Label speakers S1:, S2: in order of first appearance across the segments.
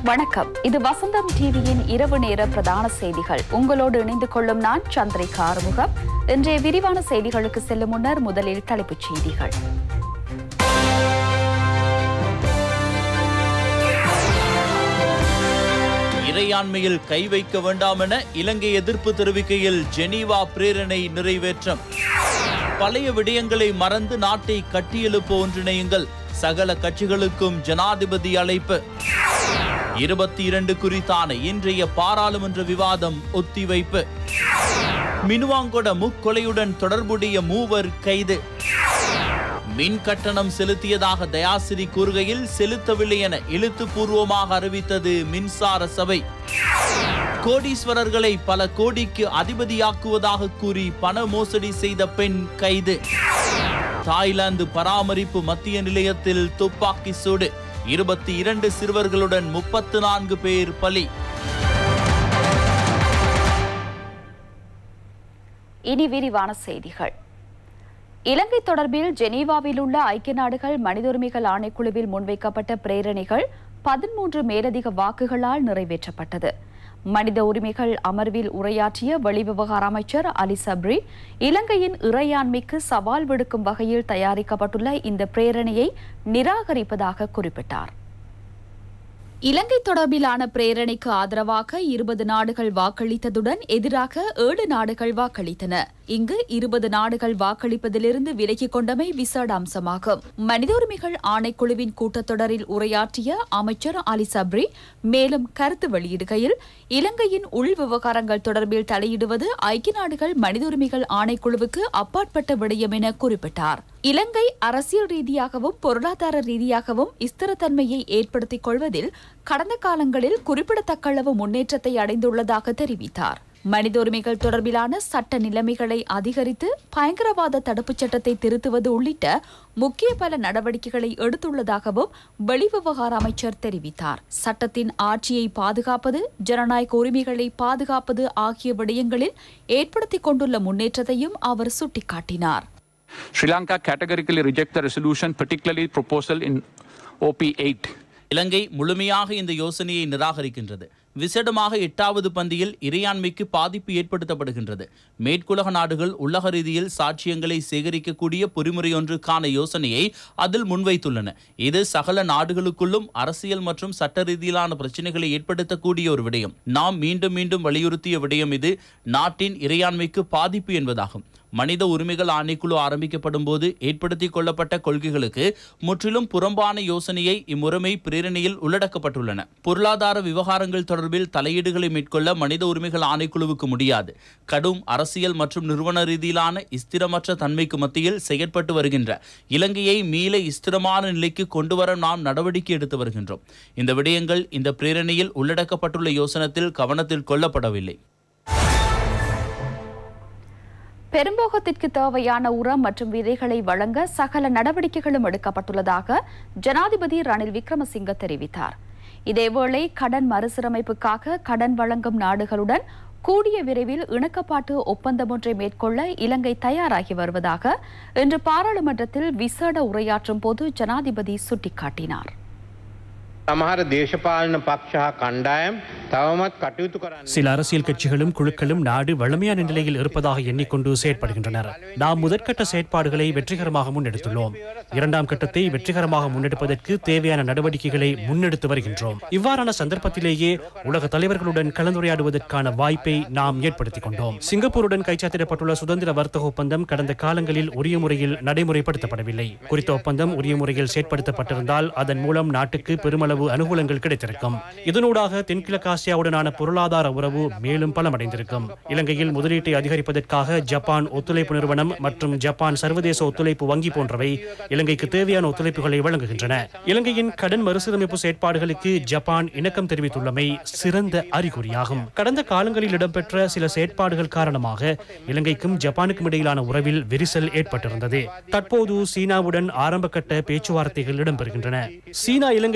S1: வணக்கம் இது வசந்தம் டிவியின் இரவு நேர பிரதான செய்திகள் உங்களோடு இணைந்து கொள்ளும் நான் சந்திரிகா ஆறுமுகம் இன்றைய விரிவான செய்திகளுக்கு செல்லும் முன்னர் முதலில் தலைப்புச் செய்திகள்
S2: இறையாண்மையில் கை வைக்க வேண்டாம் என இலங்கை எதிர்ப்பு தெரிவிக்கையில் ஜெனீவா பிரேரணை நிறைவேற்றம் பழைய விடயங்களை மறந்து நாட்டை கட்டியெழுப்ப ஒன்றிணையுங்கள் சகல கட்சிகளுக்கும் ஜனாதிபதி அழைப்பு இருபத்தி இரண்டு குறித்தான இன்றைய பாராளுமன்ற விவாதம் ஒத்திவைப்பு மினுவாங்கொட முக்கொலையுடன் தொடர்புடைய மூவர் கைது மின் கட்டணம் செலுத்தியதாக தயாசிரி கூறுகையில் செலுத்தவில்லை என எழுத்துப்பூர்வமாக அறிவித்தது மின்சார சபை கோடீஸ்வரர்களை பல கோடிக்கு அதிபதியாக்குவதாக கூறி பண மோசடி செய்த பெண் கைது தாய்லாந்து பராமரிப்பு மத்திய நிலையத்தில் துப்பாக்கி சூடு இருபத்தி இரண்டு சிறுவர்களுடன் முப்பத்து நான்கு பேர் பலி
S1: இனி விரிவான செய்திகள் இலங்கை தொடர்பில் ஜெனீவாவில் உள்ள ஐக்கிய நாடுகள் மனித உரிமைகள் ஆணைக்குழுவில் முன்வைக்கப்பட்ட பிரேரணைகள் பதிமூன்று மேலதிக வாக்குகளால் நிறைவேற்றப்பட்டது மனித உரிமைகள் அமர்வில் உரையாற்றிய வெளிவிவகார அமைச்சர் அலி சப்ரி இலங்கையின் இறையாண்மைக்கு சவால் விடுக்கும் வகையில் தயாரிக்கப்பட்டுள்ள இந்த பிரேரணையை நிராகரிப்பதாக குறிப்பிட்டார் இலங்கை தொடர்பிலான பிரேரணைக்கு ஆதரவாக இருபது நாடுகள் வாக்களித்ததுடன் எதிராக ஏழு நாடுகள் வாக்களித்தன இங்கு இருபது நாடுகள் வாக்களிப்பதிலிருந்து விலகிக் கொண்டமை விசேட அம்சமாகும் மனித உரிமைகள் ஆணைக்குழுவின் கூட்டத்தொடரில் உரையாற்றிய அமைச்சர் அலி சப்ரி மேலும் கருத்து வெளியிடுகையில் இலங்கையின் உள் விவகாரங்கள் தொடர்பில் தலையிடுவது ஐக்கிய நாடுகள் மனித உரிமைகள் ஆணைக்குழுவுக்கு அப்பாற்பட்ட விடயம் என குறிப்பிட்டார் இலங்கை அரசியல் ரீதியாகவும் பொருளாதார ரீதியாகவும் ஸ்திரத்தன்மையை ஏற்படுத்திக் கொள்வதில் கடந்த காலங்களில் குறிப்பிடத்தக்க அளவு முன்னேற்றத்தை அடைந்துள்ளதாக தெரிவித்தார் மனித உரிமைகள் தொடர்பிலான சட்ட நிலைமைகளை அதிகரித்து பயங்கரவாத தடுப்புச் சட்டத்தை திருத்துவது உள்ளிட்ட முக்கிய பல நடவடிக்கைகளை எடுத்துள்ளதாகவும் வெளிவிவகார அமைச்சர் தெரிவித்தார் சட்டத்தின் ஆட்சியை பாதுகாப்பது ஜனநாயக உரிமைகளை பாதுகாப்பது ஆகிய விடயங்களில் ஏற்படுத்திக் கொண்டுள்ள முன்னேற்றத்தையும் அவர் சுட்டிக்காட்டினார்
S3: Sri Lanka categorically reject the resolution, particularly proposal in OP8.
S2: இலங்கை முழுமையாக இந்த யோசனையை நிராகரிக்கின்றது விசேடமாக எட்டாவது பந்தியில் இறையாண்மைக்கு பாதிப்பு ஏற்படுத்தப்படுகின்றது மேற்குலக நாடுகள் உள்ளக ரீதியில் சாட்சியங்களை சேகரிக்கக்கூடிய பொறிமுறையொன்றுக்கான யோசனையை அதில் முன்வைத்துள்ளன இது சகல நாடுகளுக்குள்ளும் அரசியல் மற்றும் சட்ட ரீதியிலான பிரச்சனைகளை ஏற்படுத்தக்கூடிய ஒரு விடயம் நாம் மீண்டும் மீண்டும் வலியுறுத்திய விடயம் இது நாட்டின் இறையாண்மைக்கு பாதிப்பு என்பதாகும் மனித உரிமைகள் ஆணைக்குழு ஆரம்பிக்கப்படும் போது ஏற்படுத்திக் கொள்ளப்பட்ட கொள்கைகளுக்கு முற்றிலும் புறம்பான யோசனையை இம்முறைமை பிரேரணையில் உள்ளடக்கப்பட்டுள்ளன பொருளாதார விவகாரங்கள் தொடர்பில் தலையீடுகளை மேற்கொள்ள மனித உரிமைகள் ஆணைக்குழுவுக்கு முடியாது கடும் அரசியல் மற்றும் நிறுவன ரீதியிலான ஸ்திரமற்ற தன்மைக்கு மத்தியில் செயற்பட்டு வருகின்ற இலங்கையை மீள ஸ்திரமான நிலைக்கு கொண்டுவர நாம் நடவடிக்கை எடுத்து வருகின்றோம் இந்த விடயங்கள் இந்த பிரேரணையில் உள்ளடக்கப்பட்டுள்ள யோசனத்தில் கவனத்தில் கொள்ளப்படவில்லை
S1: பெரும்போகத்திற்கு தேவையான உரம் மற்றும் விதைகளை வழங்க சகல நடவடிக்கைகளும் எடுக்கப்பட்டுள்ளதாக ஜனாதிபதி ரணில் விக்ரமசிங்க தெரிவித்தார் இதேவேளை கடன் மறுசீரமைப்புக்காக கடன் வழங்கும் நாடுகளுடன் கூடிய விரைவில் இணக்கப்பாட்டு ஒப்பந்தம் ஒன்றை மேற்கொள்ள இலங்கை தயாராகி வருவதாக இன்று பாராளுமன்றத்தில் விசேட உரையாற்றும் போது ஜனாதிபதி சுட்டிக்காட்டினார்
S4: සමහර දේශපාලන පක්ෂ හා කණ්ඩායම් තවමත් කටයුතු කරන්න.
S5: சில அரசியல் கட்சிகளும் குழுக்களும் நாடு வலிமையான நிலையில் இருப்பதாக எண்ணிக்கொண்டு செயற்படுகின்றனர் நாம் முதற்கட்ட செயற்பாடுகளை வெற்றிகரமாக முன்னெடுத்துள்ளோம் இரண்டாம் கட்டத்தை வெற்றிகரமாக முன்னெடுப்பதற்கு தேவையான நடவடிக்கைகளை முன்னெடுத்து வருகின்றோம் இவ்வாறான சந்தர்ப்பத்திலேயே உலக தலைவர்களுடன் கலந்துரையாடுவதற்கான வாய்ப்பை நாம் ஏற்படுத்திக் கொண்டோம் சிங்கப்பூருடன் கைச்சாத்திடப்பட்டுள்ள சுதந்திர வர்த்தக ஒப்பந்தம் கடந்த காலங்களில் உரிய முறையில் நடைமுறைப்படுத்தப்படவில்லை குறித்த ஒப்பந்தம் உரிய முறையில் செயற்படுத்தப்பட்டிருந்தால் அதன் மூலம் நாட்டுக்கு பெருமளவு அனுகூலங்கள் கிடைத்திருக்கும் இதனூடாக தென்கிழக்காசியாவுடனான பொருளாதார உறவு மேலும் பலமடைந்திருக்கும் இலங்கையில் முதலீட்டை அதிகரிப்பதற்காக ஜப்பான் ஒத்துழைப்பு நிறுவனம் மற்றும் ஜப்பான் சர்வதேச ஒத்துழைப்பு வங்கி போன்றவை இலங்கைக்கு தேவையான ஒத்துழைப்புகளை வழங்குகின்றன இலங்கையின் கடன் மறுசீரமைப்பு செயற்பாடுகளுக்கு ஜப்பான் இணக்கம் தெரிவித்துள்ளமை சிறந்த அறிகுறியாகும் கடந்த காலங்களில் இடம்பெற்ற சில செயற்பாடுகள் காரணமாக இலங்கைக்கும் ஜப்பானுக்கும் இடையிலான உறவில் விரிசல் ஏற்பட்டிருந்தது தற்போது சீனாவுடன் ஆரம்பகட்ட பேச்சுவார்த்தைகள் இடம்பெறுகின்றன சீனா இலங்கைக்கு நீண்ட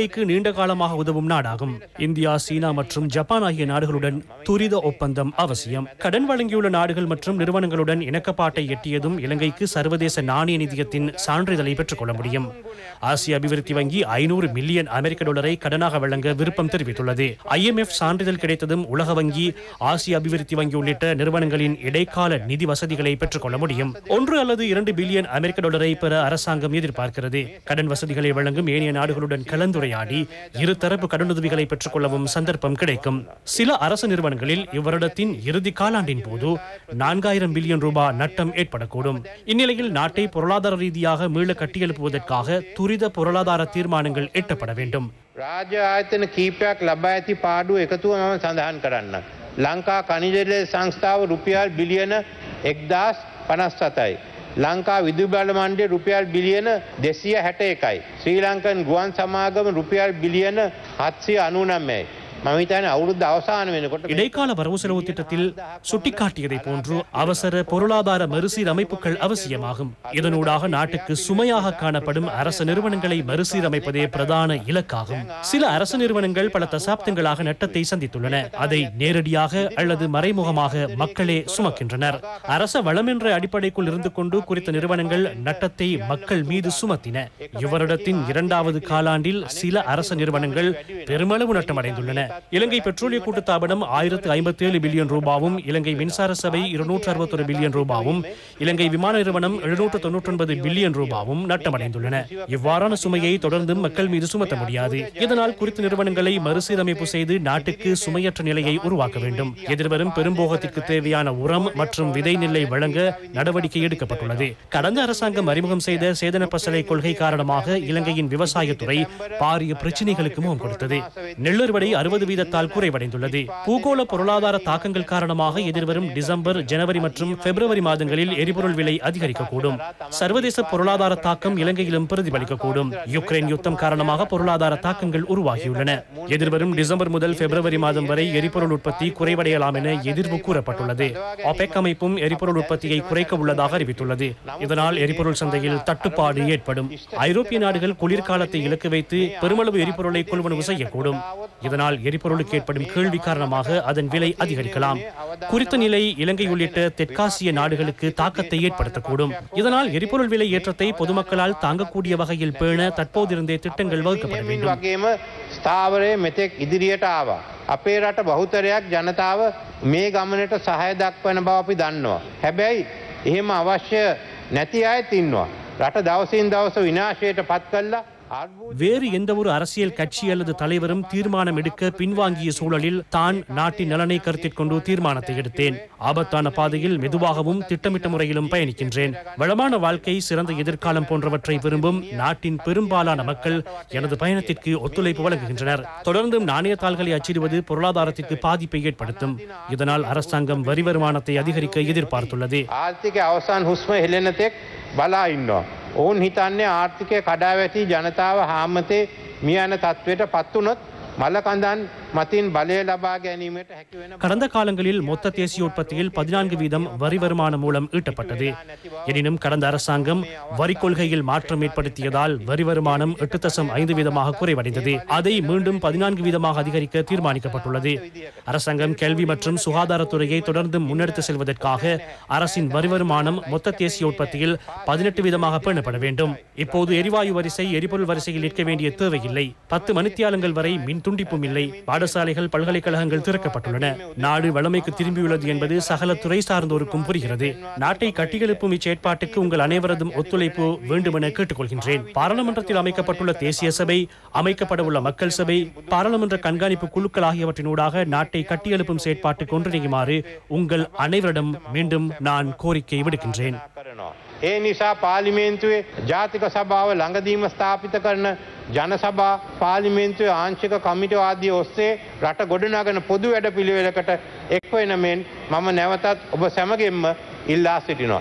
S5: நீண்ட காலமாக உதவும் நாடாகும் இந்தியா சீனா மற்றும் ஜப்பான் ஆகிய நாடுகளுடன் துரித ஒப்பந்தம் அவசியம் கடன் வழங்கியுள்ள நாடுகள் மற்றும் நிறுவனங்களுடன் இணக்கப்பாட்டை எட்டியதும் இலங்கைக்கு சர்வதேச நாணய நிதியத்தின் சான்றிதழை பெற்றுக் கொள்ள முடியும் ஆசிய அபிவிருத்தி வங்கி ஐநூறு மில்லியன் அமெரிக்க டாலரை கடனாக வழங்க விருப்பம் தெரிவித்துள்ளது ஐஎம்எஃப் சான்றிதழ் கிடைத்ததும் உலக வங்கி ஆசிய அபிவிருத்தி வங்கி உள்ளிட்ட நிறுவனங்களின் இடைக்கால நிதி வசதிகளை பெற்றுக் கொள்ள முடியும் ஒன்று அல்லது இரண்டு பில்லியன் அமெரிக்க டாலரை பெற அரசாங்கம் எதிர்பார்க்கிறது கடன் வசதிகளை வழங்கும் ஏனைய நாடுகளுடன் கலந்துரையாடி இருதரப்பு கடனுதவிகளை பெற்றுக் கொள்ளவும் சந்தர்ப்பம் கிடைக்கும் சில அரசு நிறுவனங்களில் இவ்வருடத்தின் இறுதி காலாண்டின் போது நான்காயிரம் பில்லியன் ரூபாய் நட்டம் ஏற்படக்கூடும் இந்நிலையில் நாட்டை பொருளாதார ரீதியாக மீள கட்டியெழுப்புவதற்காக துரித பொருளாதார தீர்மானங்கள் எட்டப்பட வேண்டும்
S4: රාජ්‍ය ආයතන කීපයක් ලබා ඇති පාඩුව එකතුව මම සඳහන් කරන්න. ලංකා කනිජලය සංස්ථාව රුපියල් බිලියන එක්දස් පනස් සතයි. ලංකා විදුබල මණ්ඩේ රුපියල් බිලියන දෙසිය හැට එකයි. ශ්‍රී ලංකන් ගුවන් සමාගම රුපියල් බිලියන හත්සිය අනුනම්යයි. මහිතන අවුරුද්ධ අවසාන වෙනකොට මේ
S5: இடைக்கால வரவு செலவு திட்டத்தில் சுட்டிக்காட்டியதை போன்று அவசர பொருளாதார மறுசீரமைப்புகள் அவசியமாகும் இதனூடாக நாட்டுக்கு சுமையாக காணப்படும் அரசு நிறுவனங்களை மறுசீரமைப்பதே பிரதான இலக்காகும் சில அரசு நிறுவனங்கள் பல தசாப்தங்களாக நட்டத்தை சந்தித்துள்ளன அதை நேரடியாக அல்லது மறைமுகமாக மக்களே சுமக்கின்றனர் அரச வளம் என்ற அடிப்படைக்குள் இருந்து கொண்டு குறித்த நிறுவனங்கள் நட்டத்தை மக்கள் மீது சுமத்தின இவ்வருடத்தின் இரண்டாவது காலாண்டில் சில அரசு நிறுவனங்கள் பெருமளவு நட்டமடைந்துள்ளன இலங்கை பெட்ரோலிய கூட்டுத்தாபனம் ஆயிரத்து ஐம்பத்தி ஏழு பில்லியன் ரூபாவும் இலங்கை மின்சார சபை இருநூற்று அறுபத்தொரு பில்லியன் ரூபாவும் இலங்கை விமான நிறுவனம் எழுநூற்று தொன்னூற்றி ஒன்பது பில்லியன் ரூபாவும் நட்டமடைந்துள்ளன இவ்வாறான சுமையை தொடர்ந்து மக்கள் மீது சுமத்த முடியாது இதனால் குறித்த நிறுவனங்களை மறுசீரமைப்பு செய்து நாட்டுக்கு சுமையற்ற நிலையை உருவாக்க வேண்டும் எதிர்வரும் பெரும்போகத்திற்கு தேவையான உரம் மற்றும் விதை நெல்லை வழங்க நடவடிக்கை எடுக்கப்பட்டுள்ளது கடந்த அரசாங்கம் அறிமுகம் செய்த சேதன பசலை கொள்கை காரணமாக இலங்கையின் விவசாயத்துறை பாரிய பிரச்சினைகளுக்கு முகம் கொடுத்தது நெல்லறுவடை அறுபது வீதத்தால் குறைவடைந்துள்ளது பூகோள பொருளாதார தாக்கங்கள் காரணமாக எதிர்வரும் டிசம்பர் ஜனவரி மற்றும் பிப்ரவரி மாதங்களில் எரிபொருள் விலை அதிகரிக்கக்கூடும் சர்வதேச பொருளாதார தாக்கம் இலங்கையிலும் பிரதிபலிக்கக்கூடும் யுக்ரைன் யுத்தம் காரணமாக பொருளாதார தாக்கங்கள் உருவாகியுள்ளன எதிர்வரும் டிசம்பர் முதல் பிப்ரவரி மாதம் வரை எரிபொருள் உற்பத்தி குறைவடையலாம் என எதிர்வு கூறப்பட்டுள்ளது ஒபெக் அமைப்பும் எரிபொருள் உற்பத்தியை குறைக்க உள்ளதாக அறிவித்துள்ளது இதனால் எரிபொருள் சந்தையில் தட்டுப்பாடு ஏற்படும் ஐரோப்பிய நாடுகள் குளிர்காலத்தை இலக்கு வைத்து பெருமளவு எரிபொருளை கொள்வனவு செய்யக்கூடும் இதனால் எரிபொருளுக்கு ஏற்படும் கேள்வி காரணமாக அதன் விலை அதிகரிக்கலாம் குறித்த நிலை இலங்கை உள்ளிட்ட தெற்காசிய நாடுகளுக்கு தாக்கத்தை ஏற்படுத்தக்கூடும் இதனால் எரிபொருள் விலை ஏற்றத்தை பொதுமக்களால் தாங்கக்கூடிய வகையில் பேண தற்போதிருந்தே திட்டங்கள் வகுக்கப்பட
S4: මේ
S5: வேண்டும்
S4: වගේම ස්ථාවරය මෙතෙක් ඉදිරියට ආවා. අපේ රට බහුතරයක් ජනතාව මේ ගමනට සහය දක්වන බව අපි දන්නවා. හැබැයි එහෙම අවශ්‍ය නැති අයත් ඉන්නවා. රට දවසින් දවස විනාශයට පත් කල්ලා අර්බුද
S5: வேறு எந்த ஒரு அரசியல் கட்சி அல்லது தலைவரும் தீர்மானம் எடுக்க பின்வாங்கிய சூழலில் தான் நாட்டின் நலனை கருத்தில் கொண்டு தீர்மானத்தை எடுத்தேன் ஆபத்தான பாதையில் மெதுவாகவும் திட்டமிட்ட முறையிலும் பயணிக்கின்றேன் வளமான வாழ்க்கை சிறந்த எதிர்காலம் போன்றவற்றை விரும்பும் நாட்டின் பெரும்பாலான மக்கள் எனது பயணத்திற்கு ஒத்துழைப்பு வழங்குகின்றனர் தொடர்ந்தும் நாணயத்தாள்களை அச்சிடுவது பொருளாதாரத்திற்கு பாதிப்பை ஏற்படுத்தும் இதனால் அரசாங்கம் வரி வருமானத்தை அதிகரிக்க எதிர்பார்த்துள்ளது
S4: ආර්ථික අවසන් හුස්ම හෙලෙනතෙක් බලා ඉන්නවා. ඔවුන් හිතන්නේ ආර්ථිකය කඩාවැටි ජනතාව හාමතේ මියන තත්ත්වයට පත්වනොත් මලකඳන් මතින් බලය ලබා ගැනීමට හැකිවෙන
S5: கடந்த காலங்களில் மொத்த தேசிய உற்பத்தியில் பதினான்கு வீதம் வரி வருமானம் மூலம் ஈட்டப்பட்டது எனினும் கடந்த அரசாங்கம் வரி கொள்கையில் மாற்றம் ஏற்படுத்தியதால் வரி வருமானம் எட்டு தசம் ஐந்து வீதமாக குறைவடைந்தது அதை மீண்டும் பதினான்கு வீதமாக அதிகரிக்க தீர்மானிக்கப்பட்டுள்ளது அரசாங்கம் கல்வி மற்றும் சுகாதாரத்துறையை தொடர்ந்து முன்னெடுத்து செல்வதற்காக அரசின் வரி வருமானம் மொத்த தேசிய உற்பத்தியில் பதினெட்டு வீதமாக பேணப்பட வேண்டும் இப்போது எரிவாயு வரிசை எரிபொருள் வரிசையில் நிற்க வேண்டிய தேவையில்லை பத்து மணித்தியாலங்கள் வரை மின் துண்டிப்பும் இல்லை பாடசாலைகள் பல்கலைக்கழகங்கள் திறக்கப்பட்டுள்ளன நாடு வளமைக்கு திரும்பியுள்ளது என்பது சகல துறை சார்ந்தோருக்கும் புரிகிறது நாட்டை கட்டியெழுப்பும் இச்செயற்பாட்டுக்கு உங்கள் அனைவரதும் ஒத்துழைப்பு வேண்டுமென கேட்டுக்கொள்கின்றேன் பாராளுமன்றத்தில் அமைக்கப்பட்டுள்ள தேசிய சபை அமைக்கப்படவுள்ள மக்கள் சபை பாராளுமன்ற கண்காணிப்பு குழுக்கள் ஆகியவற்றினூடாக நாட்டை கட்டியெழுப்பும் செயற்பாட்டுக்கு ஒன்றிணையுமாறு உங்கள் அனைவரிடம் மீண்டும் நான் கோரிக்கை விடுக்கின்றேன்
S4: කරනවා. ඒ නිසා පාලිමේන්තුවේ ජාතික සභාව ළඟදීම ස්ථාපිත කරන ජනසභා පාලිමේන්තුවේ ආංශික කමිටවාදී ඔස්සේ රට ගොඩනගන පොදු වැඩ පිළිවෙලකට එක්වෙන මෙන් මම නැවතත් ඔබ සැමගෙන්ම ඉල්ලා සිටිනවා.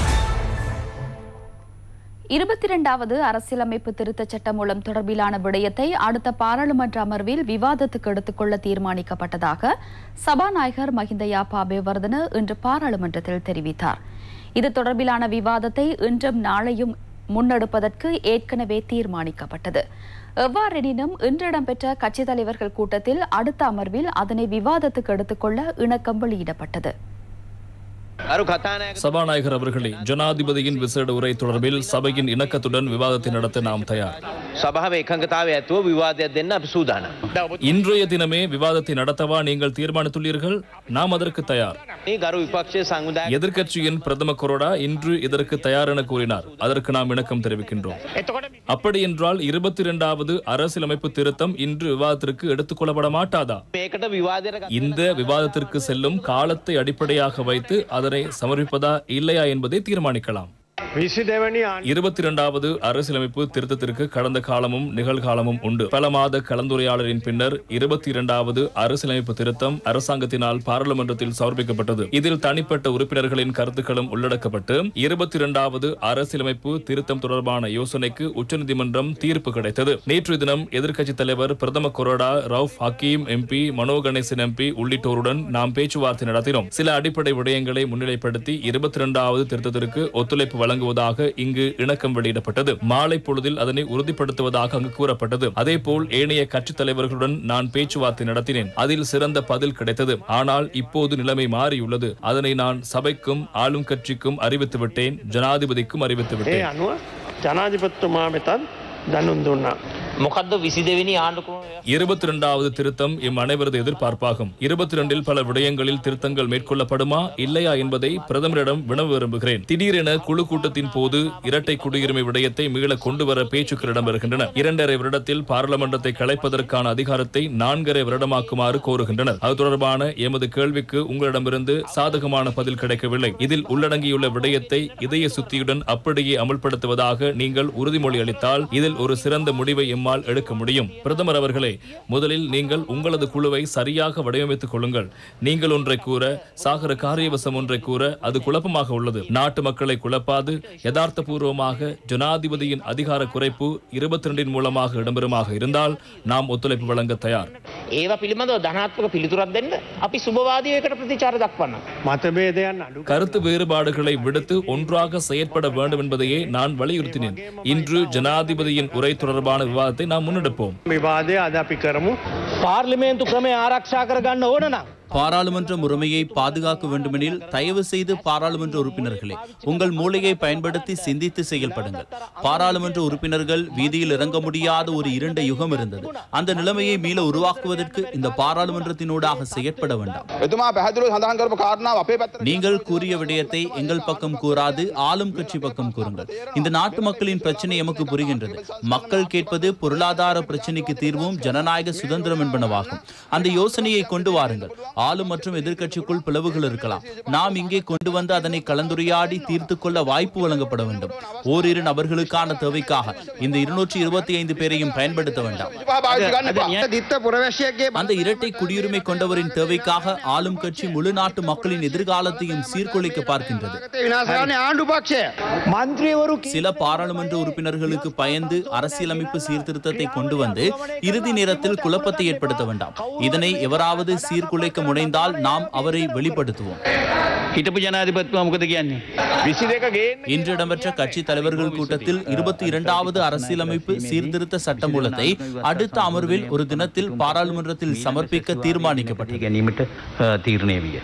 S1: இருபத்தி இரண்டாவது அரசியலமைப்பு திருத்தச் சட்ட மூலம் தொடர்பிலான விடயத்தை அடுத்த பாராளுமன்ற அமர்வில் விவாதத்துக்கு எடுத்துக்கொள்ள தீர்மானிக்கப்பட்டதாக சபாநாயகர் மஹிந்த யாப்பா அபேவர்தன இன்று பாராளுமன்றத்தில் தெரிவித்தார் இது தொடர்பிலான விவாதத்தை இன்றும் நாளையும் முன்னெடுப்பதற்கு ஏற்கனவே தீர்மானிக்கப்பட்டது எவ்வாறெனினும் இன்று இடம்பெற்ற கட்சித் தலைவர்கள் கூட்டத்தில் அடுத்த அமர்வில் அதனை விவாதத்துக்கு எடுத்துக்கொள்ள இணக்கம் வெளியிடப்பட்டது
S6: අරු කතානය
S7: சபாநாயகர் அவர்களே ஜனாதிபதியின் விசேட உரை தொடர்பில் சபையின் இணக்கத்துடன் விவாதத்தை நடத்த நாம் தயார்
S6: සභාව එකඟතාව ඇතුව විවාදයක් දෙන්න අපි සූදානම්.
S7: இன்றைய தினமே விவாதத்தை நடத்தவா நீங்கள் தீர்மானித்துள்ளீர்கள் நாம் அதற்கு தயார்
S6: මේ ගරු විපක්ෂය සංවිධායක
S7: எதிர்க்கட்சியின் பிரதம கொறடா இன்று இதற்கு தயார் என கூறினார் அதற்கு நாம் இணக்கம் தெரிவிக்கின்றோம் அப்படி என்றால் இருபத்தி இரண்டாவது அரசியலமைப்பு திருத்தம் இன்று விவாதத்திற்கு எடுத்துக் கொள்ளப்பட மாட்டாதா
S6: මේකට විවාදයට
S7: இந்த விவாதத்திற்கு செல்லும் காலத்தை அடிப்படையாக வைத்து அதனை சமர்ப்பிப்பதா இல்லையா என்பதை தீர்மானிக்கலாம்
S4: විසි දෙවනි
S7: இருபத்தி இரண்டாவது அரசியலமைப்பு திருத்தத்திற்கு கடந்த காலமும் நிகழ்காலமும் உண்டு பல மாத கலந்துரையாடலின் பின்னர் இருபத்தி இரண்டாவது அரசியலமைப்பு திருத்தம் அரசாங்கத்தினால் பாராளுமன்றத்தில் சமர்ப்பிக்கப்பட்டது இதில் தனிப்பட்ட உறுப்பினர்களின் கருத்துக்களும் உள்ளடக்கப்பட்டு இருபத்தி இரண்டாவது அரசியலமைப்பு திருத்தம் தொடர்பான யோசனைக்கு உச்சநீதிமன்றம் தீர்ப்பு கிடைத்தது நேற்று தினம் எதிர்க்கட்சித் தலைவர் பிரதம கொறடா ரவுப் ஹக்கீம் எம்பி மனோ கணேசன் எம்பி உள்ளிட்டோருடன் நாம் பேச்சுவார்த்தை நடத்தினோம் சில அடிப்படை விடயங்களை முன்னிலைப்படுத்தி இருபத்தி இரண்டாவது திருத்தத்திற்கு ஒத்துழைப்பு வழங்குவதாக இங்கு இணக்கம் வெளியிடப்பட்டது மாலை பொழுதில் அதனை உறுதிப்படுத்துவதாக அங்கு கூறப்பட்டது அதேபோல் ஏனைய கட்சித் தலைவர்களுடன் நான் பேச்சுவார்த்தை நடத்தினேன் அதில் சிறந்த பதில் கிடைத்தது ஆனால் இப்போது நிலைமை மாறியுள்ளது அதனை நான் சபைக்கும் ஆளும் கட்சிக்கும் அறிவித்து விட்டேன் ஜனாதிபதிக்கும் அறிவித்து விட்டேன்
S8: අනුව ජනාධිපත්තුමා වෙතත් දැනුම් දුන්නා.
S6: මොකක්ද විසි දෙවෙනි ආණ්ඩුක්‍රම
S7: இருபத்தி இரண்டாவது திருத்தம் இம் அனைவரது எதிர்பார்ப்பாகும் இருபத்தி இரண்டில் பல விடயங்களில் திருத்தங்கள் மேற்கொள்ளப்படுமா இல்லையா என்பதை பிரதமரிடம் வினவ விரும்புகிறேன் திடீரென குழு கூட்டத்தின் போது இரட்டை குடியுரிமை விடயத்தை மீள கொண்டுவர பேச்சுக்கள் இடம்பெறுகின்றன இரண்டரை வருடத்தில் பாராளுமன்றத்தை கலைப்பதற்கான அதிகாரத்தை நான்கரை வருடமாக்குமாறு கோருகின்றனர் அது தொடர்பான எமது கேள்விக்கு உங்களிடமிருந்து சாதகமான பதில் கிடைக்கவில்லை இதில் உள்ளடங்கியுள்ள விடயத்தை இதய சுத்தியுடன் அப்படியே அமல்படுத்துவதாக நீங்கள் உறுதிமொழி அளித்தால் இதில் ஒரு சிறந்த முடிவை எம்மால் எடுக்க முடியும் பிரதமர் அவர்களே முதலில் நீங்கள் உங்களது குழுவை சரியாக வடிவமைத்துக் கொள்ளுங்கள் நீங்கள் ஒன்றை கூற சாகர காரியவசம் ஒன்றை கூற அது குழப்பமாக உள்ளது நாட்டு மக்களை குழப்பாது யதார்த்தபூர்வமாக ஜனாதிபதியின் அதிகார குறைப்பு இருபத்தி ரெண்டின் மூலமாக இடம்பெறுமாக இருந்தால் நாம் ஒத்துழைப்பு வழங்க தயார்
S6: ඒව පිළිබඳව ධනාත්මක පිළිතුරක් දෙන්න අපි සුභවාදයකට ප්‍රතිචාර දක්වන්න.
S8: මතබේදයන් අඩු
S7: கருத்து வேறுபாடுகளை விடுத்து ஒன்றாக செயற்பட வேண்டும் என்பதையே நான் வலியுறுத்தினேன் இன்று ஜனாதிபதியின் உரை தொடர்பான விவாதத்தை நாம் முன்னெடுப்போம்
S8: විවාදය අද අපි කරමු.
S6: පාර්ලිමේන්තු ක්‍රමය ආරක්ෂා කරගන්න ඕන නම්.
S2: பாராளுமன்ற முறைமையை பாதுகாக்க வேண்டுமெனில் தயவு செய்து பாராளுமன்ற உறுப்பினர்களே உங்கள் மூளையை பயன்படுத்தி சிந்தித்து செயல்படுங்கள் பாராளுமன்ற உறுப்பினர்கள் வீதியில் இறங்க முடியாத ஒரு இருண்ட யுகம் இருந்தது அந்த நிலைமையை மீள உருவாக்குவதற்கு இந்த பாராளுமன்றத்தினூடாக செயற்பட வேண்டாம்
S9: එතුමා පැහැදිලිව සඳහන් කරපු කාරණාව අපේ පැත්තට
S2: நீங்கள் கூறிய விடயத்தை எங்கள் பக்கம் கூறாது ஆளும் கட்சி பக்கம் கூறுங்கள் இந்த நாட்டு மக்களின் பிரச்சனை எமக்கு புரிகின்றது மக்கள் கேட்பது பொருளாதார பிரச்சனைக்கு தீர்வும் ஜனநாயக சுதந்திரம் என்பனவாகும் அந்த யோசனையை கொண்டு வாருங்கள் ஆளும் மற்றும் எதிர்க்கட்சிக்குள் பிளவுகள் இருக்கலாம் நாம் இங்கே கொண்டு வந்து அதனை கலந்துரையாடி தீர்த்து கொள்ள வாய்ப்பு வழங்கப்பட வேண்டும் ஓரிரு நபர்களுக்கான தேவைக்காக இந்த இருநூற்றி இருபத்தி ஐந்து பேரையும் பயன்படுத்த வேண்டாம்
S9: පාවිච්චි ගන්න එපා. දිත්ත පුරවැසියෙක්ගේ
S2: அந்த இரட்டை குடியுரிமை கொண்டவரின் தேவைக்காக ஆளும் கட்சி முழு நாட்டு மக்களின் எதிர்காலத்தையும் சீர்குலைக்க பார்க்கின்றது
S9: ජනගතය විනාශ කරන්නේ ආණ්ඩු පක්ෂය.
S6: මන්ත්‍රීවරු
S2: சில பாராளுமன்ற உறுப்பினர்களுக்கு பயந்து அரசியலமைப்பு சீர்திருத்தத்தை கொண்டு வந்து இறுதி நேரத்தில் குழப்பத்தை ஏற்படுத்த வேண்டாம் இதனை எவராவது சீர்குலைக்க முனைந்தால் நாம் அவரை வெளிப்படுத்துவோம்
S6: හිටපු ජනාධිපත්තුවා මොකද කියන්නේ.
S9: විසි දෙක ගේන්න.
S2: இன்று இடம்பெற்ற கட்சி தலைவர்கள் கூட்டத்தில் இருபத்தி இரண்டாவது அரசியலமைப்பு சீர்திருத்த சட்டமூலத்தை அடுத்த அமர்வில் ஒரு தினத்தில் பாராளுமன்றத்தில் சமர்ப்பிக்க தீர்மானிக்கப்பட்டது
S6: ගැනීමට තීරණය විය.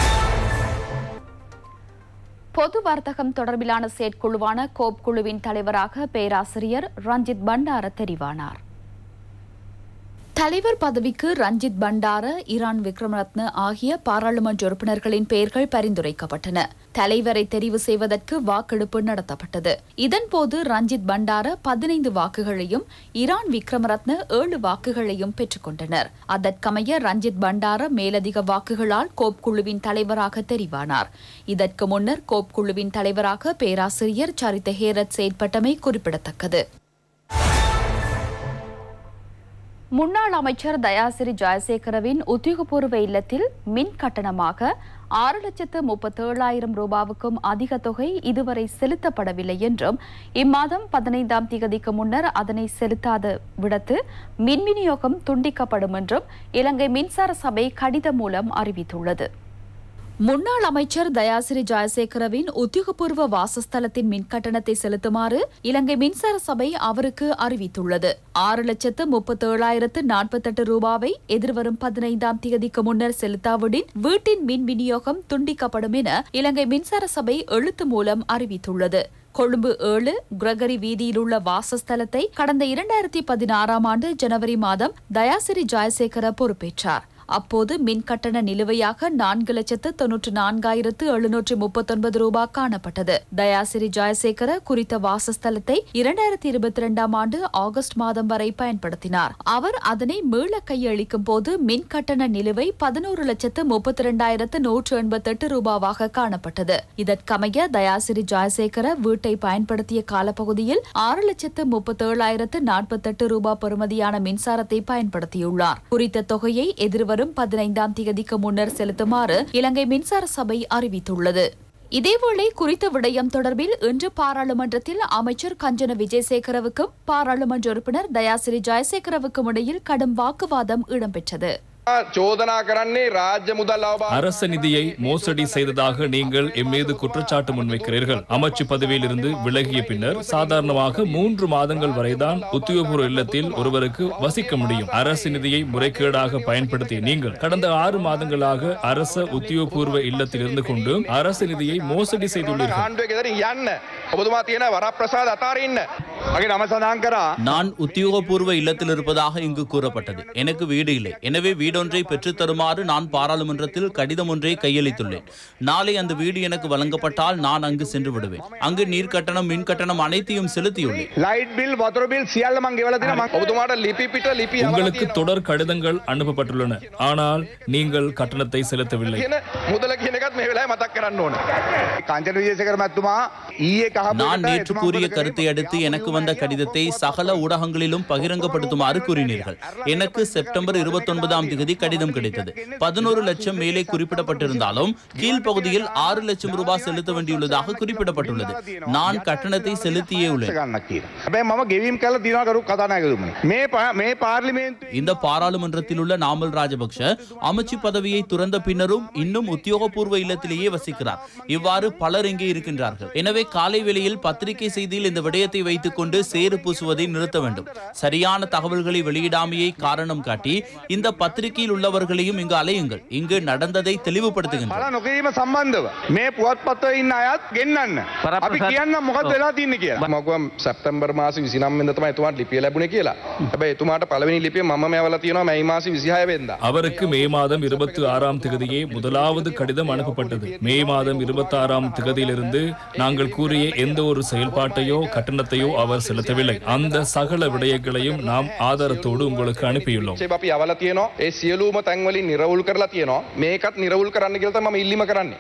S1: பொது வர்த்தகம் தொடர்பிலான செயற்குழுவான கோப் குழுவின் தலைவராக பேராசிரியர் ரஞ்சித் பண்டார தெரிவானார் தலைவர் பதவிக்கு ரஞ்சித் பண்டார ஈரான் விக்ரமரத்ன ஆகிய பாராளுமன்ற உறுப்பினர்களின் பெயர்கள் பரிந்துரைக்கப்பட்டன தலைவரை தெரிவு செய்வதற்கு வாக்கெடுப்பு நடத்தப்பட்டது இதன்போது ரஞ்சித் பண்டார பதினைந்து வாக்குகளையும் ஈரான் விக்ரமரத்ன ஏழு வாக்குகளையும் பெற்றுக்கொண்டனர் அதற்கமைய ரஞ்சித் பண்டார மேலதிக வாக்குகளால் கோப் குழுவின் தலைவராக தெரிவானார் இதற்கு முன்னர் கோப் குழுவின் தலைவராக பேராசிரியர் சரித ஹேரத் செயற்பட்டமை குறிப்பிடத்தக்கது முன்னாள் அமைச்சர் தயாசிரி ஜெயசேகரவின் உத்தியோகபூர்வ இல்லத்தில் மின் கட்டணமாக ஆறு லட்சத்து முப்பத்தேழாயிரம் ரூபாவுக்கும் அதிக தொகை இதுவரை செலுத்தப்படவில்லை என்றும் இம்மாதம் பதினைந்தாம் தேதிக்கு முன்னர் அதனை செலுத்தாத விடத்து மின் விநியோகம் துண்டிக்கப்படும் என்றும் இலங்கை மின்சார சபை கடிதம் மூலம் அறிவித்துள்ளது முன்னாள் அமைச்சர் தயாசிரி ஜெயசேகரவின் உத்தியோகபூர்வ வாசஸ்தலத்தின் மின் கட்டணத்தை செலுத்துமாறு இலங்கை மின்சார சபை அவருக்கு அறிவித்துள்ளது ஆறு லட்சத்து முப்பத்தேழாயிரத்து நாற்பத்தெட்டு ரூபாவை எதிர்வரும் பதினைந்தாம் தேதிக்கு முன்னர் செலுத்தாவிடின் வீட்டின் மின் விநியோகம் துண்டிக்கப்படும் என இலங்கை மின்சார சபை எழுத்து மூலம் அறிவித்துள்ளது கொழும்பு ஏழு கிரகரி வீதியில் உள்ள வாசஸ்தலத்தை கடந்த இரண்டாயிரத்தி பதினாறாம் ஆண்டு ஜனவரி மாதம் தயாசிரி ஜெயசேகர பொறுப்பேற்றார் அப்போது மின் கட்டண நிலுவையாக நான்கு லட்சத்து தொன்னூற்று நான்காயிரத்து எழுநூற்று முப்பத்தொன்பது ரூபாய் காணப்பட்டது தயாசிரி ஜெயசேகர குறித்த வாசஸ்தலத்தை இரண்டாயிரத்தி இருபத்தி இரண்டாம் ஆண்டு ஆகஸ்ட் மாதம் வரை பயன்படுத்தினார் அவர் அதனை மீள கையளிக்கும் போது மின் கட்டண நிலுவை பதினோரு லட்சத்து முப்பத்தி இரண்டாயிரத்து நூற்று எண்பத்தெட்டு ரூபாவாக காணப்பட்டது இதற்கமைய தயாசிரி ஜெயசேகர வீட்டை பயன்படுத்திய காலப்பகுதியில் ஆறு லட்சத்து முப்பத்தேழாயிரத்து நாற்பத்தெட்டு ரூபாய் பெறுமதியான மின்சாரத்தை பயன்படுத்தியுள்ளார் குறித்த தொகையை எதிர்வரும் பதினைந்தாம் தேதிக்கு முன்னர் செலுத்துமாறு இலங்கை மின்சார சபை அறிவித்துள்ளது இதேவேளை குறித்த விடயம் தொடர்பில் இன்று பாராளுமன்றத்தில் அமைச்சர் கஞ்சன விஜயசேகரவுக்கும் பாராளுமன்ற உறுப்பினர் தயாசிரி ஜெயசேகரவுக்கும் இடையில் கடும் வாக்குவாதம் இடம்பெற்றது
S9: චෝදනා කරන්නේ රාජ්‍ය මුදල් අවබා
S7: அரச நிதியை மோசடி செய்ததாக நீங்கள் எம் மீது குற்றச்சாட்டு முன்வைக்கிறீர்கள் அமைச்சு பதவியில் இருந்து விலகிய பின்னர் சாதாரணமாக மூன்று மாதங்கள் வரைதான் உத்தியோகபூர்வ இல்லத்தில் ஒருவருக்கு வசிக்க முடியும் அரசு நிதியை முறைகேடாக பயன்படுத்திய நீங்கள் கடந்த ஆறு மாதங்களாக அரச உத்தியோகபூர்வ இல்லத்தில் இருந்து கொண்டு அரசு நிதியை மோசடி செய்துள்ளீர்கள்
S9: ආණ්ඩුව ගෙදරින් යන්න ඔබතුමා තියෙන වරප්‍රසාද අතාරන්න මගේ නම සඳහන් කරා
S2: நான் உத்தியோகபூர்வ இல்லத்தில் இருப்பதாக இங்கு கூறப்பட்டது எனக்கு வீடு இல்லை எனவே வீடொன்றை பெற்றுத் தருமாறு நான் பாராளுமன்றத்தில் கடிதம் ஒன்றை கையளித்துள்ளேன் நாளை அந்த வீடு எனக்கு வழங்கப்பட்டால் நான் அங்கு சென்று விடுவேன் அங்கு நீர் கட்டணம் மின் கட்டணம் அனைத்தையும் செலுத்தியுள்ளேன்
S9: ලයිට් බිල් වතුර බිල් සියල්ල මං ගෙවලා තියෙනවා මං ඔබතුමාට ලිපි පිට ලිපි යවලා
S7: உங்களுக்கு
S9: තියෙනවා.
S7: தொடர் கடிதங்கள் அனுப்பப்பட்டுள்ளன ஆனால் நீங்கள் கட்டணத்தை செலுத்தவில்லை
S9: කියන මුදල කියන එකත් මේ වෙලාවේ මතක් කරන්න ඕන. කංචන විජේසේකර මැතිතුමා ඊයේ කහපු
S2: நான்
S9: එකට
S2: நேற்று
S9: එතුමා
S2: கூறிய
S9: මොකද
S2: கருத்தை
S9: කරේ?
S2: அடுத்து எனக்கு வந்த கடிதத்தை சகல ஊடகங்களிலும் பகிரங்கப்படுத்துமாறு கூறினீர்கள் எனக்கு செப்டம்பர் இருபத்தொன்பதாம் தேதி கடிதம் கிடைத்தது பதினோரு லட்சம் மேலே குறிப்பிடப்பட்டிருந்தாலும் கீழ்ப்பகுதியில் ஆறு லட்சம் ரூபாய் செலுத்த வேண்டியுள்ளதாக குறிப்பிடப்பட்டுள்ளது நான் கட்டணத்தை செலுத்தியே உள்ளேன்
S9: ගන්නක් කියලා. හැබැයි මම ගෙවීම් කළ තියෙනවා කරු කතානායකතුමනි. මේ පා- මේ පාර්ලිමේන්තු
S2: இந்த பாராளுமன்றத்தில் உள்ள நாமல் ராஜபக்ஷ அமைச்சு பதவியை துறந்த பின்னரும் இன்னும் உத்தியோகபூர்வ இல்லத்திலேயே வசிக்கிறார் இவ்வாறு பலர் இங்கே இருக்கின்றார்கள் எனவே காலை வேளையில் பத்திரிகை செய்தியில் இந்த விடயத்தை வைத்துக் கொண்டு சேறு பூசுவதை நிறுத்த வேண்டும் சரியான தகவல்களை வெளியிடாமையை காரணம் காட்டி இந்த பத்திரிகையில் உள்ளவர்களையும் இங்கு அலையுங்கள் இங்கு நடந்ததை தெளிவுபடுத்துகின்றனர்
S9: බල නොකිරීම සම්බන්ධව මේ පුවත්පත්වල ඉන්න අයත් ගෙන්නන්න. අපි කියන්න මොකද වෙලා තියන්නේ කියලා. මගුවම් සැප්තැම්බර් මාසේ 29 වෙනිදා තමයි එතුමාට ලිපිය ලැබුණේ කියලා. හැබැයි එතුමාට පළවෙනි ලිපිය මම මෙවලා තියෙනවා මැයි මාසේ 26 වෙනිදා.
S7: அவருக்கு மே மாதம் இருபத்தி ஆறாம் திகதியே முதலாவது கடிதம் அனுப்பப்பட்டது மே மாதம் இருபத்தி ஆறாம் திகதியிலிருந்து நாங்கள் கூறிய எந்த ஒரு செயல்பாட்டையோ கட்டணத்தையோ அவர் செலுத்தவில்லை அந்த சகல விடயங்களையும் நாம் ஆதாரத்தோடு உங்களுக்கு அனுப்பியுள்ளோம்
S9: ඒ අපි යවලා තියෙනවා. ඒ සියලුම තැන්වලින් නිරවුල් කරලා තියෙනවා. මේකත් නිරවුල් කරන්න කියලා තමයි මම ඉල්ලීම කරන්නේ.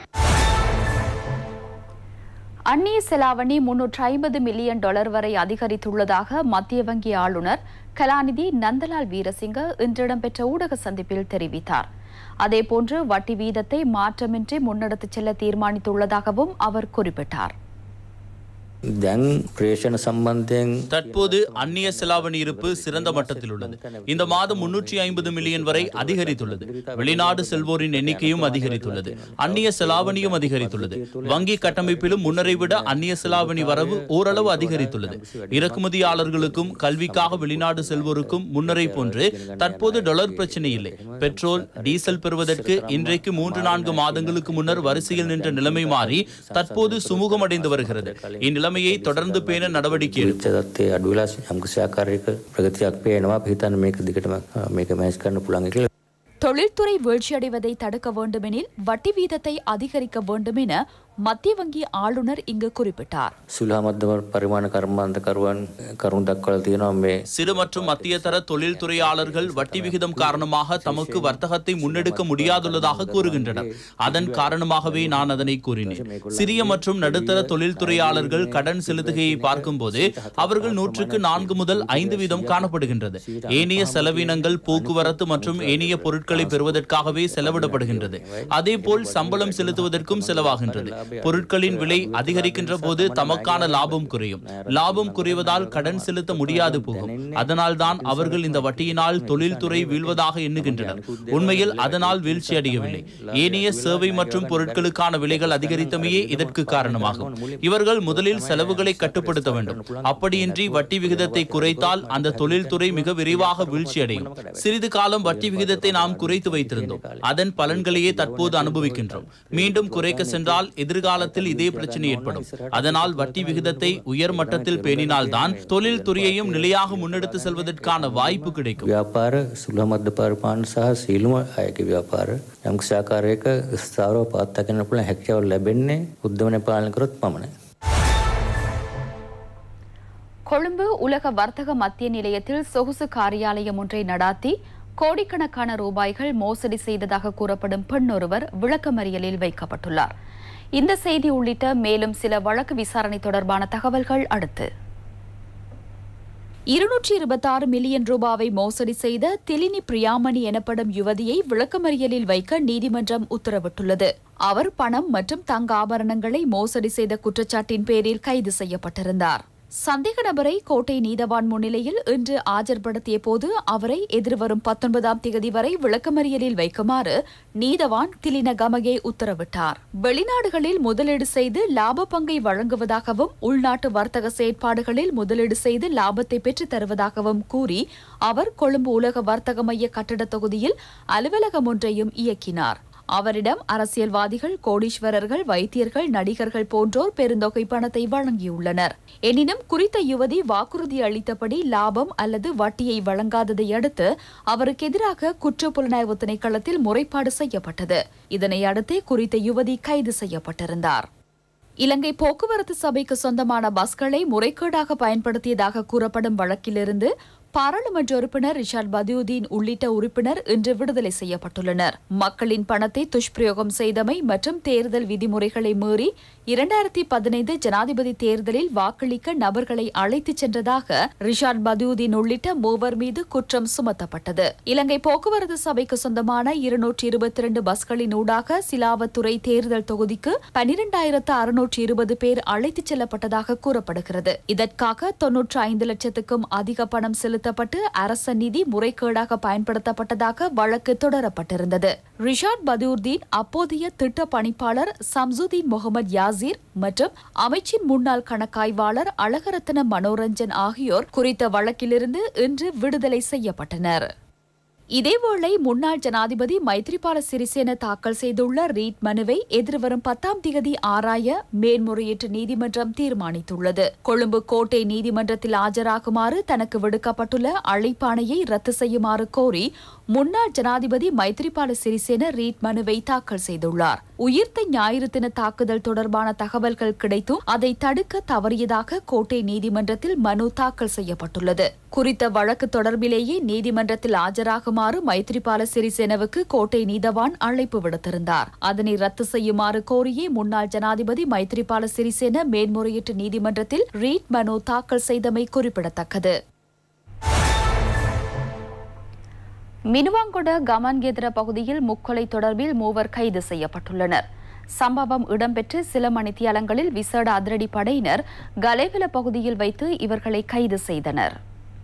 S1: அந்நிய செலாவணி முன்னூற்று ஐம்பது மில்லியன் டாலர் வரை அதிகரித்துள்ளதாக மத்திய வங்கி ஆளுநர் கலாநிதி நந்தலால் வீரசிங்க இன்று இடம்பெற்ற ஊடக சந்திப்பில் தெரிவித்தார் அதேபோன்று வட்டி வீதத்தை மாற்றமின்றி முன்னெடுத்துச் செல்ல தீர்மானித்துள்ளதாகவும் அவர் குறிப்பிட்டார்
S10: දැන් ප්‍රේෂණ සම්බන්ධයෙන්
S2: தற்போது அந்நிய செலாவணி இருப்பு சிறந்த மட்டத்தில் உள்ளது இந்த மாதம் முன்னூற்றி ஐம்பது மில்லியன் வரை அதிகரித்துள்ளது வெளிநாடு செல்வோரின் எண்ணிக்கையும் அதிகரித்துள்ளது அந்நிய செலாவணியும் அதிகரித்துள்ளது வங்கி கட்டமைப்பிலும் முன்னரை விட அந்நிய செலாவணி வரவு ஓரளவு அதிகரித்துள்ளது இறக்குமதியாளர்களுக்கும் கல்விக்காக வெளிநாடு செல்வோருக்கும் முன்னரை போன்று தற்போது டாலர் பிரச்சனை இல்லை பெட்ரோல் டீசல் பெறுவதற்கு இன்றைக்கு மூன்று நான்கு மாதங்களுக்கு முன்னர் வரிசையில் நின்ற நிலைமை மாறி தற்போது சுமூகமடைந்து வருகிறது இந்நிலைமையை தொடர்ந்து பேண நடவடிக்கை எடுக்கும்.
S10: විච්චදත්තේ අඩුවෙලා යම්කිසි ආකාරයක ප්‍රගතියක් පේනවා අපි හිතන්නේ මේක දිගටම අ, මේක මෑච් කරන්න පුළුවන් කියලා
S1: தொழில்துறை வீழ்ச்சியடைவதை தடுக்க வேண்டுமெனில் வட்டி வீதத்தை அதிகரிக்க வேண்டும் என மத்திய வங்கி ஆளுநர் இங்கு குறிப்பிட்டார்
S10: සුළා මධ්‍යම පරිමාණ කර්මාන්තකරුවන් කරුණු දක්වලා තියෙනවා මේ
S2: சிறு மற்றும் மத்திய தர தொழில் துறையாளர்கள் வட்டி விகிதம் காரணமாக தமக்கு வர்த்தகத்தை முன்னெடுக்க முடியாதுள்ளதாக கூறுகின்றனர் அதன் காரணமாகவே நான் அதனை கூறினேன் சிறிய மற்றும் நடுத்தர தொழில் துறையாளர்கள் கடன் செலுத்துகையை பார்க்கும்போது அவர்கள் நூற்றுக்கு நான்கு முதல் ஐந்து வீதம் காணப்படுகின்றது ஏனைய செலவினங்கள் போக்குவரத்து மற்றும் ஏனைய பொருட்களை பெறுவதற்காகவே செலவிடப்படுகின்றது அதேபோல் சம்பளம் செலுத்துவதற்கும் செலவாகின்றது பொருட்களின் விலை அதிகரிக்கின்ற போது தமக்கான லாபம் குறையும் லாபம் குறைவதால் கடன் செலுத்த முடியாது போகும் அதனால் தான் அவர்கள் இந்த வட்டியினால் தொழில்துறை வீழ்வதாக எண்ணுகின்றனர் உண்மையில் அதனால் வீழ்ச்சி அடையவில்லை ஏனைய சேவை மற்றும் பொருட்களுக்கான விலைகள் அதிகரித்தமையே இதற்கு காரணமாகும் இவர்கள் முதலில் செலவுகளை கட்டுப்படுத்த வேண்டும் அப்படியின்றி வட்டி விகிதத்தை குறைத்தால் அந்த தொழில்துறை மிக விரைவாக வீழ்ச்சி அடையும் சிறிது காலம் வட்டி விகிதத்தை நாம் குறைத்து வைத்திருந்தோம் அதன் பலன்களையே தற்போது அனுபவிக்கின்றோம் மீண்டும் குறைக்க சென்றால் எதிர்காலத்தில் இதே பிரச்சனை ஏற்படும் அதனால் வட்டி விகிதத்தை உயர் மட்டத்தில் பேணினால்தான் தொழில் துறையையும் நிலையாக முன்னெடுத்து செல்வதற்கான வாய்ப்பு கிடைக்கும்
S10: ව්‍යාපාර සුළු මධ්‍ය පාරිපාලන සහ සීලුම අයගේ ව්‍යාපාර යම්කිසි ආකාරයක ස්ථාවරව පවත්වාගෙන පුළුවන් හැකියාව ලැබෙන්නේ උද්‍යමනය පාලනය කරොත් පමණයි.
S1: கொழும்பு உலக வர்த்தக மத்திய நிலையத்தில் சொகுசு காரியாலயம் ஒன்றை நடாத்தி கோடிக்கணக்கான ரூபாய்கள் மோசடி செய்ததாக கூறப்படும் பெண் ஒருவர் விளக்கமறியலில் வைக்கப்பட்டுள்ளார் இந்த செய்தி உள்ளிட்ட மேலும் சில வழக்கு விசாரணை தொடர்பான தகவல்கள் அடுத்து இருநூற்றி இருபத்தாறு மில்லியன் ரூபாவை மோசடி செய்த திலினி பிரியாமணி எனப்படும் யுவதியை விளக்கமறியலில் வைக்க நீதிமன்றம் உத்தரவிட்டுள்ளது அவர் பணம் மற்றும் தங்க ஆபரணங்களை மோசடி செய்த குற்றச்சாட்டின் பேரில் கைது செய்யப்பட்டிருந்தார் சந்தேக நபரை கோட்டை நீதவான் முன்னிலையில் இன்று ஆஜர்படுத்திய போது அவரை எதிர்வரும் பத்தொன்பதாம் தேதி வரை விளக்கமறியலில் வைக்குமாறு நீதவான் திலின கமகே உத்தரவிட்டார் வெளிநாடுகளில் முதலீடு செய்து லாப பங்கை வழங்குவதாகவும் உள்நாட்டு வர்த்தக செயற்பாடுகளில் முதலீடு செய்து லாபத்தை பெற்றுத் தருவதாகவும் கூறி அவர் கொழும்பு உலக வர்த்தக மைய கட்டடத் தொகுதியில் அலுவலகம் ஒன்றையும் இயக்கினார் அவரிடம் அரசியல்வாதிகள் கோடீஸ்வரர்கள் வைத்தியர்கள் நடிகர்கள் போன்றோர் பெருந்தொகை பணத்தை வழங்கியுள்ளனர் எனினும் குறித்த யுவதி வாக்குறுதி அளித்தபடி லாபம் அல்லது வட்டியை வழங்காததை அடுத்து அவருக்கு எதிராக குற்றப்புலனாய்வு திணைக்களத்தில் முறைப்பாடு செய்யப்பட்டது இதனை அடுத்தே குறித்த யுவதி கைது செய்யப்பட்டிருந்தார் இலங்கை போக்குவரத்து சபைக்கு சொந்தமான பஸ்களை முறைகேடாக பயன்படுத்தியதாக கூறப்படும் வழக்கிலிருந்து பாராளுமன்ற உறுப்பினர் ரிஷாட் பதியுதீன் உள்ளிட்ட உறுப்பினர் இன்று விடுதலை செய்யப்பட்டுள்ளனர் மக்களின் பணத்தை துஷ்பிரயோகம் செய்தமை மற்றும் தேர்தல் விதிமுறைகளை மீறி இரண்டாயிரத்தி பதினைந்து ஜனாதிபதி தேர்தலில் வாக்களிக்க நபர்களை அழைத்துச் சென்றதாக ரிஷாட் பதியுதீன் உள்ளிட்ட மூவர் மீது குற்றம் சுமத்தப்பட்டது இலங்கை போக்குவரத்து சபைக்கு சொந்தமான இருநூற்றி இருபத்தி இரண்டு பஸ்களின் ஊடாக சிலாவத்துறை தேர்தல் தொகுதிக்கு பனிரெண்டாயிரத்து அறுநூற்றி இருபது பேர் அழைத்துச் செல்லப்பட்டதாக கூறப்படுகிறது இதற்காக தொன்னூற்றி ஐந்து லட்சத்துக்கும் அதிக பணம் செலுத்தப்பட்டு அரச நிதி முறைகேடாக பயன்படுத்தப்பட்டதாக வழக்கு தொடரப்பட்டிருந்தது ரிஷாட் பதூர்தீன் அப்போதைய திட்ட பணிப்பாளர் சம்சுதீன் முகமது யாசீர் மற்றும் அமைச்சின் முன்னாள் கணக்காய்வாளர் அழகரத்ன மனோரஞ்சன் ஆகியோர் குறித்த வழக்கிலிருந்து இன்று விடுதலை செய்யப்பட்டனர் இதேவேளை முன்னாள் ஜனாதிபதி மைத்ரிபால சிறிசேன தாக்கல் செய்துள்ள ரீட் மனுவை எதிர்வரும் பத்தாம் தேதி ஆராய மேன்முறையீட்டு நீதிமன்றம் தீர்மானித்துள்ளது கொழும்பு கோட்டை நீதிமன்றத்தில் ஆஜராகுமாறு தனக்கு விடுக்கப்பட்டுள்ள அழைப்பாணையை ரத்து செய்யுமாறு கோரி முன்னாள் ஜனாதிபதி மைத்ரிபால சிறிசேன ரீட் மனுவை தாக்கல் செய்துள்ளார் உயிர்த்த ஞாயிறு தின தாக்குதல் தொடர்பான தகவல்கள் கிடைத்தும் அதை தடுக்க தவறியதாக கோட்டை நீதிமன்றத்தில் மனு தாக்கல் செய்யப்பட்டுள்ளது குறித்த வழக்கு தொடர்பிலேயே நீதிமன்றத்தில் ஆஜராகுமாறு மைத்ரிபால சிறிசேனவுக்கு கோட்டை நீதவான் அழைப்பு விடுத்திருந்தார் அதனை ரத்து செய்யுமாறு கோரியே முன்னாள் ஜனாதிபதி மைத்ரிபால சிறிசேன மேன்முறையீட்டு நீதிமன்றத்தில் ரீட் மனு தாக்கல் செய்தமை குறிப்பிடத்தக்கது மினுவாங்கொட கமன்கேந்திர பகுதியில் முக்கொலை தொடர்பில் மூவர் கைது செய்யப்பட்டுள்ளனர் சம்பவம் இடம்பெற்று சில மணித்தியாலங்களில் விசேட அதிரடி படையினர் கலேவில பகுதியில் வைத்து இவர்களை கைது செய்தனர்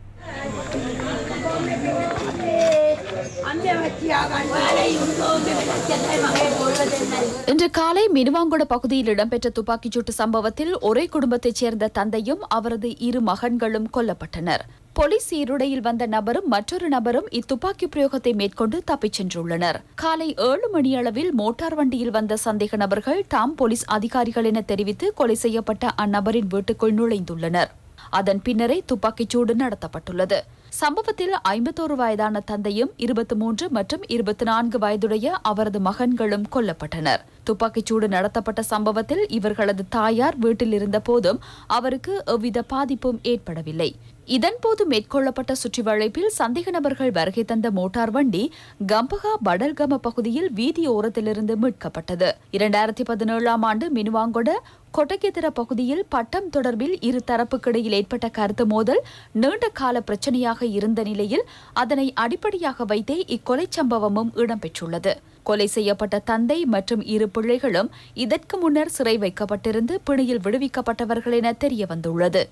S1: இன்று காலை மினுவாங்கொட பகுதியில் இடம்பெற்ற துப்பாக்கிச்சூட்டு சம்பவத்தில் ஒரே குடும்பத்தைச் சேர்ந்த தந்தையும் அவரது இரு மகன்களும் கொல்லப்பட்டனர் போலீஸ் சீருடையில் வந்த நபரும் மற்றொரு நபரும் இத்துப்பாக்கி பிரயோகத்தை மேற்கொண்டு தப்பிச் சென்றுள்ளனர் காலை ஏழு மணியளவில் மோட்டார் வண்டியில் வந்த சந்தேக நபர்கள் தாம் போலீஸ் அதிகாரிகள் என தெரிவித்து கொலை செய்யப்பட்ட அந்நபரின் வீட்டுக்குள் நுழைந்துள்ளனர் அதன் பின்னரே துப்பாக்கிச்சூடு நடத்தப்பட்டுள்ளது சம்பவத்தில் ஐம்பத்தோரு வயதான தந்தையும் இருபத்தி மூன்று மற்றும் இருபத்தி நான்கு வயதுடைய அவரது மகன்களும் கொல்லப்பட்டனர் துப்பாக்கிச்சூடு நடத்தப்பட்ட சம்பவத்தில் இவர்களது தாயார் வீட்டில் இருந்த போதும் அவருக்கு எவ்வித பாதிப்பும் ஏற்படவில்லை இதன்போது மேற்கொள்ளப்பட்ட சுற்றிவளைப்பில் சந்தேக நபர்கள் வருகை தந்த மோட்டார் வண்டி கம்பகா படல்கம பகுதியில் வீதி ஓரத்திலிருந்து மீட்கப்பட்டது இரண்டாயிரத்தி பதினேழாம் ஆண்டு மினுவாங்கொட கொட்டகெதிர பகுதியில் பட்டம் தொடர்பில் இரு தரப்புக்கிடையில் ஏற்பட்ட கருத்து மோதல் நீண்ட கால பிரச்சனையாக இருந்த நிலையில் அதனை அடிப்படையாக வைத்தே இக்கொலை சம்பவமும் இடம்பெற்றுள்ளது கொலை செய்யப்பட்ட தந்தை மற்றும் இரு பிள்ளைகளும் இதற்கு முன்னர் சிறை வைக்கப்பட்டிருந்து பிணையில் விடுவிக்கப்பட்டவர்கள் என தெரியவந்துள்ளது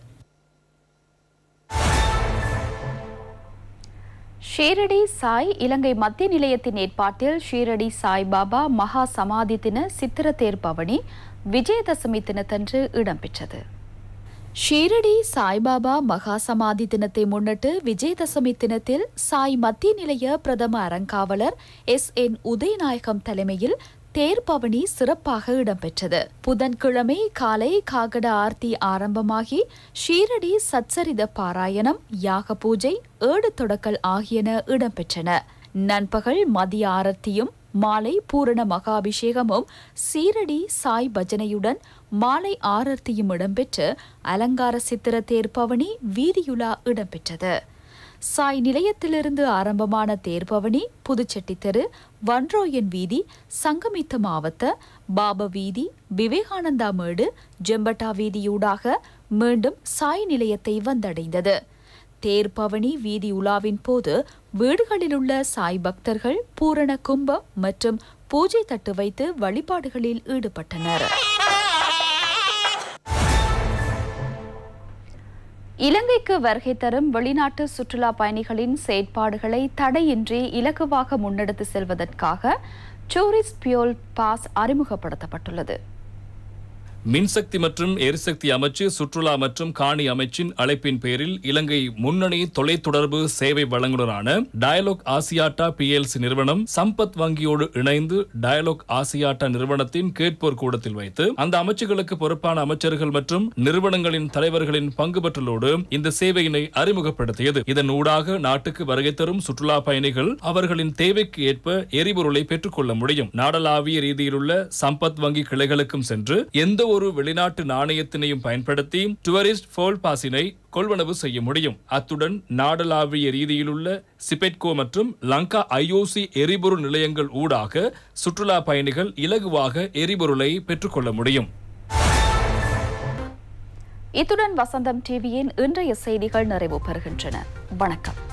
S1: ஷீரடி சாய் இலங்கை மத்திய நிலையத்தின் ஏற்பாட்டில் ஷீரடி சாய் பாபா மகா சமாதி தின சித்திர தேர் பவனி விஜயதசமி தினத்தன்று இடம்பெற்றது ஷீரடி சாய்பாபா மகா சமாதி தினத்தை முன்னிட்டு விஜயதசமி தினத்தில் சாய் மத்திய நிலைய பிரதம அறங்காவலர் எஸ் என் உதயநாயகம் தலைமையில் தேர் பவனி சிறப்பாக இடம்பெற்றது புதன்கிழமை காலை காகட ஆர்த்தி ஆரம்பமாகி ஷீரடி சச்சரித பாராயணம் யாக பூஜை ஏடு தொடக்கல் ஆகியன இடம்பெற்றன நண்பகல் மதிய ஆரத்தியும் மாலை பூரண மகாபிஷேகமும் சீரடி சாய் பஜனையுடன் மாலை ஆரத்தியும் இடம்பெற்று அலங்கார சித்திர தேர் பவனி வீதியுலா இடம்பெற்றது சாய் நிலையத்திலிருந்து ஆரம்பமான தேர்பவனி புதுச்செட்டி தெரு வன்ரோயன் வீதி சங்கமித்த மாவத்த பாப வீதி விவேகானந்தா மேடு ஜெம்பட்டா வீதியூடாக மீண்டும் சாய் நிலையத்தை வந்தடைந்தது தேர்பவனி வீதி உலாவின் போது வீடுகளிலுள்ள சாய் பக்தர்கள் பூரண கும்பம் மற்றும் பூஜை தட்டு வைத்து வழிபாடுகளில் ஈடுபட்டனர் இலங்கைக்கு வருகை தரும் வெளிநாட்டு சுற்றுலா பயணிகளின் செயற்பாடுகளை தடையின்றி இலகுவாக முன்னெடுத்து செல்வதற்காக டூரிஸ்ட் பியோல் பாஸ் அறிமுகப்படுத்தப்பட்டுள்ளது
S7: மின்சக்தி மற்றும் எரிசக்தி அமைச்சு சுற்றுலா மற்றும் காணி அமைச்சின் அழைப்பின் பேரில் இலங்கை முன்னணி தொலைத்தொடர்பு சேவை வழங்குனரான டயலாக் ஆசியாட்டா பிஎல்சி நிறுவனம் சம்பத் வங்கியோடு இணைந்து டயலாக் ஆசியாட்டா நிறுவனத்தின் கேட்போர் கூடத்தில் வைத்து அந்த அமைச்சுகளுக்கு பொறுப்பான அமைச்சர்கள் மற்றும் நிறுவனங்களின் தலைவர்களின் பங்கு பெற்றலோடு இந்த சேவையினை அறிமுகப்படுத்தியது இதன் ஊடாக நாட்டுக்கு வருகை தரும் சுற்றுலா பயணிகள் அவர்களின் தேவைக்கு ஏற்ப எரிபொருளை பெற்றுக்கொள்ள முடியும் நாடளாவிய ரீதியிலுள்ள சம்பத் வங்கி கிளைகளுக்கும் சென்று எந்த ஒரு வெளிநாட்டு நாணயத்தினையும் பயன்படுத்தி டூரிஸ்ட் ஃபோல் பாசினை கொள்வனவு செய்ய முடியும் அத்துடன் நாடளாவிய ரீதியிலுள்ள சிபெட்கோ மற்றும் லங்கா ஐஓசி எரிபொருள் நிலையங்கள் ஊடாக சுற்றுலா பயணிகள் இலகுவாக எரிபொருளை பெற்றுக்கொள்ள முடியும்
S1: இத்துடன் வசந்தம் டிவியின் இன்றைய செய்திகள் நிறைவு பெறுகின்றன வணக்கம்